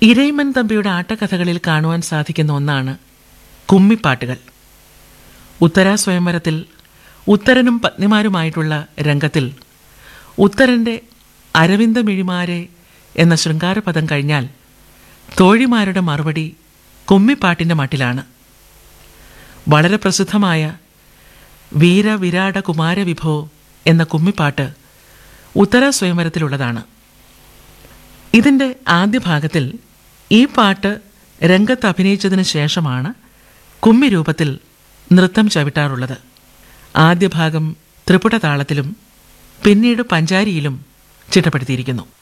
ഇരയിമൻ തമ്പിയുടെ ആട്ടക്കഥകളിൽ കാണുവാൻ സാധിക്കുന്ന ഒന്നാണ് കുമ്മിപ്പാട്ടുകൾ ഉത്തരാ സ്വയംവരത്തിൽ ഉത്തരനും പത്നിമാരുമായിട്ടുള്ള രംഗത്തിൽ ഉത്തരന്റെ അരവിന്ദമിഴിമാരെ എന്ന ശൃംഗാരപദം കഴിഞ്ഞാൽ തോഴിമാരുടെ മറുപടി കുമ്മിപ്പാട്ടിന്റെ മട്ടിലാണ് വളരെ പ്രസിദ്ധമായ വീര വിരാട കുമാരവിഭോ എന്ന കുമ്മിപ്പാട്ട് ഉത്തര സ്വയംവരത്തിലുള്ളതാണ് ഇതിൻ്റെ ആദ്യ ഭാഗത്തിൽ ഈ പാട്ട് രംഗത്ത് അഭിനയിച്ചതിന് ശേഷമാണ് കുമ്മി രൂപത്തിൽ നൃത്തം ചവിട്ടാറുള്ളത് ആദ്യ ഭാഗം ത്രിപുട താളത്തിലും പിന്നീട് പഞ്ചാരിയിലും ചിട്ടപ്പെടുത്തിയിരിക്കുന്നു